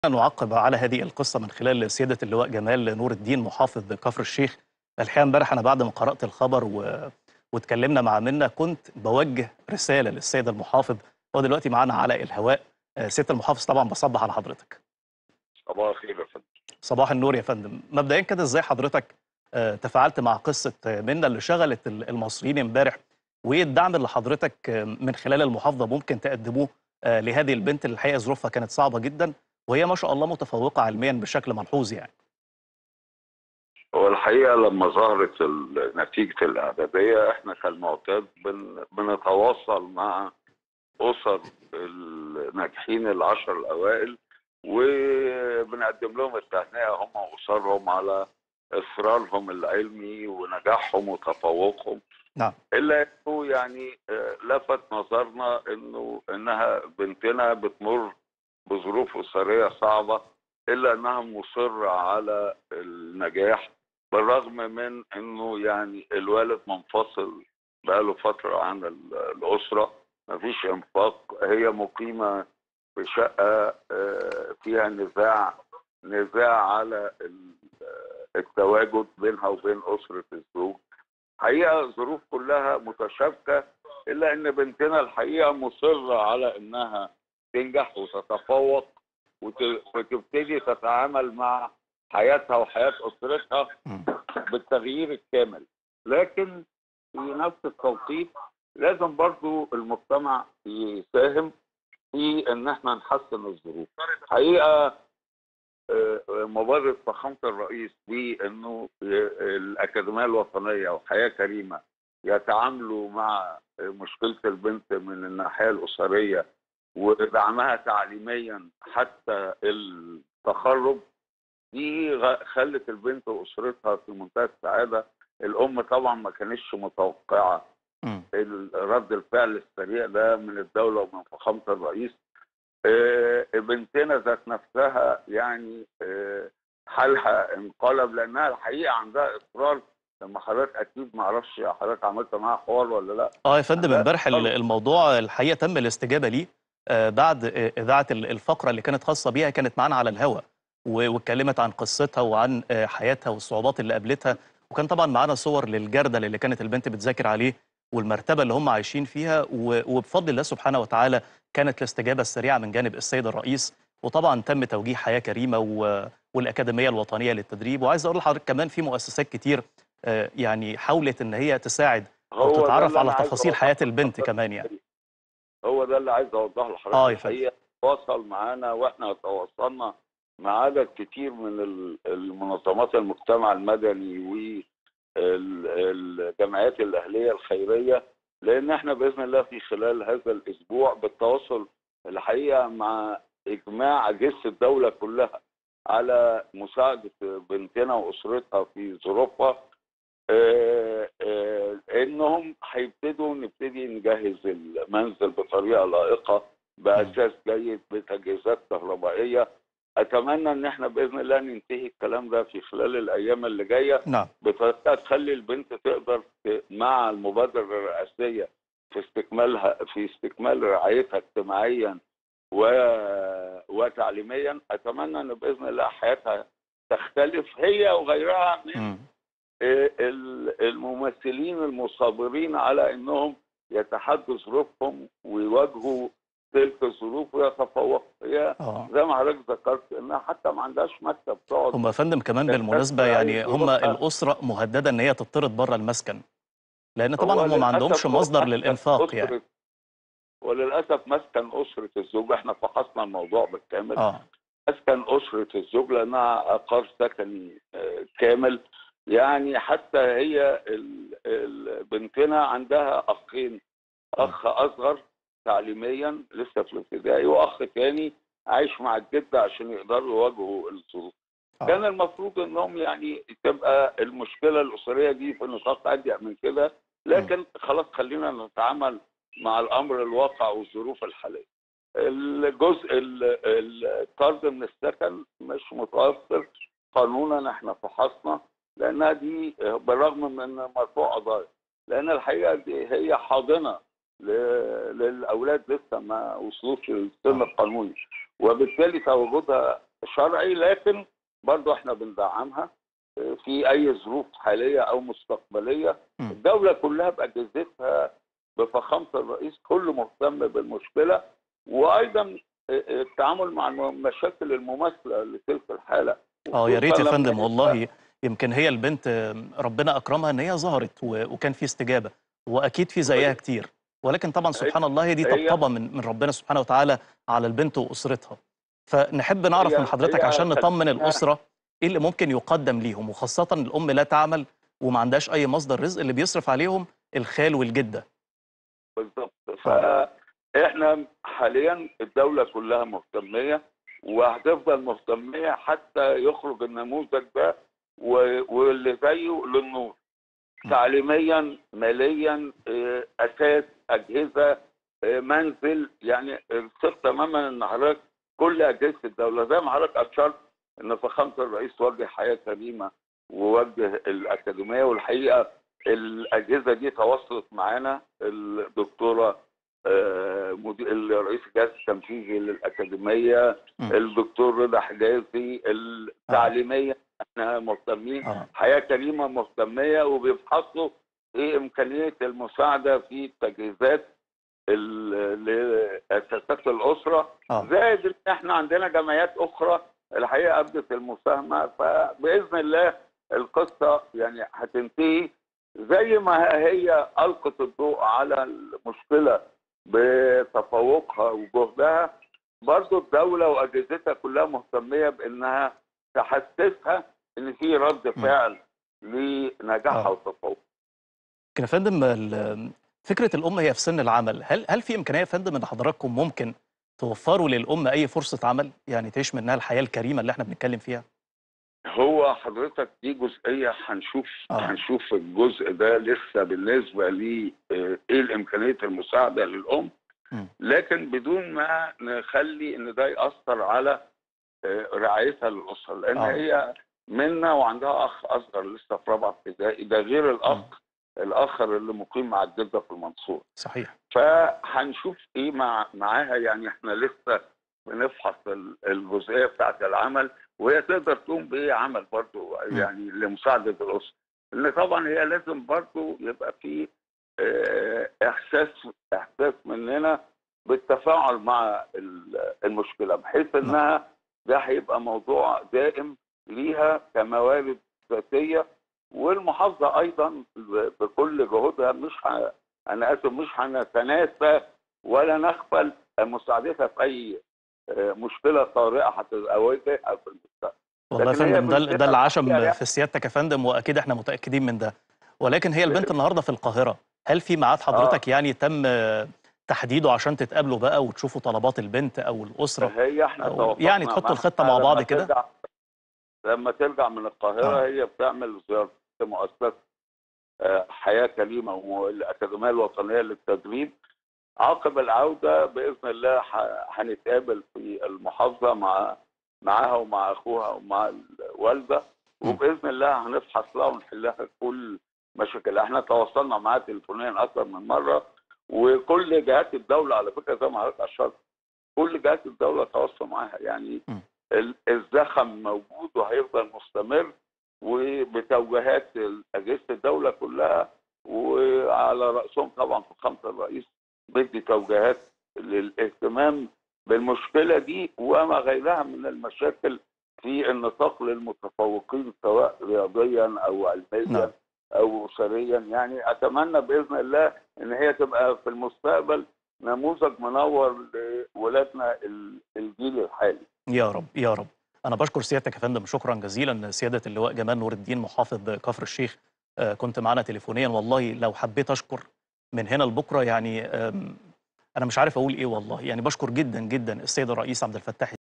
نعقب على هذه القصة من خلال سيادة اللواء جمال نور الدين محافظ كفر الشيخ الحقيقة امبارح أنا بعد ما قرأت الخبر و... واتكلمنا مع منا كنت بوجه رسالة للسيد المحافظ هو دلوقتي معانا على الهواء آه، سيادة المحافظ طبعا بصبح على حضرتك صباح الخير يا فندم صباح النور يا فندم مبدئيا كده ازاي حضرتك آه، تفاعلت مع قصة آه، منا اللي شغلت ال- المصريين امبارح وايه الدعم اللي حضرتك آه، من خلال المحافظة ممكن تقدموه آه، لهذه البنت اللي الحقيقة ظروفها كانت صعبة جدا وهي ما شاء الله متفوقة علميا بشكل ملحوظ يعني هو الحقيقه لما ظهرت ال- نتيجه الاعداديه احنا كالمعتاد بن بنتواصل مع اسر الناجحين العشر الاوائل وبنقدم لهم التهنئه هم واسرهم على اصرارهم العلمي ونجاحهم وتفوقهم نعم الا انه يعني آه، لفت نظرنا انه انها بنتنا بتمر بظروف اسريه صعبه الا انها مصره على النجاح بالرغم من انه يعني الوالد منفصل بقاله فتره عن ال- الاسره مفيش انفاق هي مقيمه في شقه آه، فيها نزاع نزاع على ال- آه، التواجد بينها وبين اسره الزوج حقيقه الظروف كلها متشابكه الا ان بنتنا الحقيقه مصره على انها تنجح وتتفوق وت- وتبتدي تتعامل مع حياتها وحياه اسرتها مم. بالتغيير الكامل لكن في نفس التوقيت لازم برضو المجتمع يساهم في ان احنا نحسن الظروف حقيقه آه، آه، مبادره فخامه الرئيس بانه آه، الاكاديميه الوطنيه وحياه كريمه يتعاملوا مع آه، مشكله البنت من الناحيه الاسريه ودعمها تعليميا حتى التخرج دي غ- خلت البنت واسرتها في منتهى السعاده الام طبعا ما كانتش متوقعه مم. ال- رد الفعل السريع ده من الدوله ومن فخامه الرئيس آه، بنتنا ذات نفسها يعني آه، حالها انقلب لانها الحقيقه عندها اصرار لما حضرتك اكيد ما اعرفش حضرتك عملت معاها حوار ولا لا اه يا فندم لا، امبارح ال- طبعا. الموضوع الحقيقه تم الاستجابه ليه آه، بعد آه، اذاعه ال- الفقره اللي كانت خاصه بيها كانت معانا على الهواء و- واتكلمت عن قصتها وعن آه، حياتها والصعوبات اللي قابلتها وكان طبعا معانا صور للجردل اللي كانت البنت بتذاكر عليه والمرتبه اللي هم عايشين فيها و- وبفضل الله سبحانه وتعالى كانت الاستجابه السريعه من جانب السيد الرئيس وطبعا تم توجيه حياه كريمه و- والاكاديميه الوطنيه للتدريب وعايز اقول لحضرتك كمان في مؤسسات كتير آه، يعني حاولت ان هي تساعد هو او ده تتعرف اللي على أنا عايز تفاصيل أوضحه حياه البنت لحضرتك. كمان يعني هو ده اللي عايز اوضحه لحضرتك آه يا فندم. الحقيقه تواصل معانا واحنا تواصلنا مع عدد كتير من ال- المنظمات المجتمع المدني والجمعيات الاهليه الخيريه لان احنا باذن الله في خلال هذا الاسبوع بالتواصل الحقيقه مع اجماع اجهزه الدوله كلها على مساعده بنتنا واسرتها في ظروفها آه، آه، انهم هيبتدوا نبتدي نجهز المنزل بطريقه لائقه باساس جيد بتجهيزات كهربائيه اتمنى ان احنا باذن الله ننتهي الكلام ده في خلال الايام اللي جايه نعم بطريقه تخلي البنت تقدر ت- مع المبادره الرئاسيه في استكمالها في استكمال رعايتها اجتماعيا و... وتعليميا اتمنى ان باذن الله حياتها تختلف هي وغيرها من مم. ال- الممثلين المصابرين على انهم يتحدوا ظروفهم ويواجهوا تلك الظروف ويتفوقوا هي اه زي ما حضرتك ذكرت انها حتى ما عندهاش مكتب تقعد هم يا فندم كمان بس بالمناسبه بس يعني عايز هم يروح- الاسره مهدده ان هي تطرد بره المسكن لان طبعا هو هم ما عندهمش للأسف هو مصدر مسكن للانفاق أسرة- يعني وللاسف مسكن اسره الزوج احنا فحصنا الموضوع بالكامل اه مسكن أسرة الزوج لأنها عقار سكني آه، كامل يعني حتى هي ال- ال- بنتنا عندها أخين أخ أصغر تعليميا لسه في الابتدائي وأخ تاني عايش مع الجدة عشان يقدروا يواجهوا الظروف آه. كان المفروض انهم يعني تبقى المشكله الاسريه دي في نطاق اضيق من كده لكن خلاص خلينا نتعامل مع الامر الواقع والظروف الحاليه. الجزء ال- ال- الطرد من السكن مش متوفر قانونا احنا فحصنا لانها دي بالرغم من مرفوع قضايا لان الحقيقه دي هي حاضنه ل- للاولاد لسه ما وصلوش للسن القانوني وبالتالي تواجدها شرعي لكن برضه احنا بندعمها في اي ظروف حاليه او مستقبليه م. الدوله كلها باجهزتها بفخامه الرئيس كله مهتم بالمشكله وايضا التعامل مع المشاكل المماثله لتلك الحاله اه يا ريت يا وخصوصاً لما فندم يبقى- والله يمكن هي البنت آم، ربنا اكرمها ان هي ظهرت و- وكان في استجابه واكيد في زيها هي- كتير ولكن طبعا هي- سبحان الله هي دي هي- طبطبه من من ربنا سبحانه وتعالى على البنت واسرتها فنحب نعرف هي- من حضرتك هي عشان نطمن خلينا- الاسره ايه اللي ممكن يقدم ليهم وخاصه الام لا تعمل وما عندهاش اي مصدر رزق اللي بيصرف عليهم الخال والجده بالظبط فاحنا حاليا الدوله كلها مهتميه وهتفضل مهتميه حتى يخرج النموذج ده و- واللي زيه للنور م. تعليميا ماليا آه، اساس اجهزه آه، منزل يعني الثق تماما ان حضرتك كل اجهزه الدوله زي ما حضرتك اشرت ان فخامه الرئيس وجه حياه كريمه ووجه الاكاديميه والحقيقه الاجهزه دي تواصلت معانا الدكتوره آه، مدير الرئيس الجهاز التنفيذي للاكاديميه م. الدكتور رضا حجازي التعليميه احنا مهتمين اه حياه كريمه مهتميه وبيفحصوا ايه امكانيه المساعده في التجهيزات ال- لاساسات الاسره اه زائد ان احنا عندنا جمعيات اخرى الحقيقه ابدت المساهمه فباذن الله القصه يعني هتنتهي زي ما هي القت الضوء على المشكله بتفوقها وجهدها برضو الدوله واجهزتها كلها مهتميه بانها تحسسها ان في رد فعل لنجاحها آه. وتفوقها لكن يا فندم ال- فكره الام هي في سن العمل هل هل في امكانيه يا فندم ان حضراتكم ممكن توفروا للام اي فرصه عمل يعني تعيش منها الحياه الكريمه اللي احنا بنتكلم فيها هو حضرتك دي جزئيه هنشوف آه. هنشوف الجزء ده لسه بالنسبه لي آه، ايه امكانيه المساعده للام م. لكن بدون ما نخلي ان ده ياثر على آه، رعايتها للاسره لان آه. هي منا وعندها اخ اصغر لسه في رابعه ابتدائي ده غير الاخ الاخر اللي مقيم مع الجده في المنصوره صحيح فهنشوف ايه مع معاها يعني احنا لسه بنفحص ال- الجزئيه بتاعت العمل وهي تقدر تقوم بايه عمل برضو م. يعني لمساعده الاسره لان طبعا هي لازم برضو يبقى في آه، احساس احساس مننا بالتفاعل مع ال- المشكله بحيث انها ده هيبقى موضوع دائم ليها كموارد ذاتيه والمحافظه ايضا ب- بكل جهودها مش ه... انا اسف مش هنتناسى ولا نغفل مساعدتها في اي آه، مشكله طارئه هتواجهها في المستقبل والله يا لكن هي فندم ده ده مشكلة العشم حقيقية. في سيادتك يا فندم واكيد احنا متاكدين من ده ولكن هي البنت النهارده في القاهره هل في ميعاد حضرتك يعني تم آه، تحديده عشان تتقابلوا بقى وتشوفوا طلبات البنت او الاسره هي احنا أو توافقنا يعني تحطوا معاها الخطة مع لما بعض كده؟ ترجع- لما ترجع من القاهره آه. هي بتعمل زياره مؤسسه آه، حياه كريمه والاكاديميه الوطنيه للتدريب عقب العوده باذن الله ح- هنتقابل في المحافظه مع معاها ومع اخوها ومع الوالده م. وباذن الله هنفحص لها ونحل لها كل مشاكلها احنا تواصلنا معاها تليفونيا اكثر من مره وكل جهات الدوله على فكره زي ما حضرتك اشرت كل جهات الدوله تواصلوا معاها يعني م. ال- الزخم موجود وهيفضل مستمر وبتوجيهات اجهزه الدوله كلها وعلى راسهم طبعا فخامه الرئيس بدي توجيهات للاهتمام بالمشكله دي وما غيرها من المشاكل في النطاق للمتفوقين سواء رياضيا او علميا نعم. او اسريا يعني اتمنى باذن الله ان هي تبقى في المستقبل نموذج منور لولادنا ال- الجيل الحالي يا رب يا رب انا بشكر سيادتك يا فندم شكرا جزيلا سياده اللواء جمال نور الدين محافظ كفر الشيخ آه، كنت معنا تليفونيا والله لو حبيت اشكر من هنا لبكره يعني آم، انا مش عارف اقول ايه والله يعني بشكر جدا جدا السيد الرئيس عبد الفتاح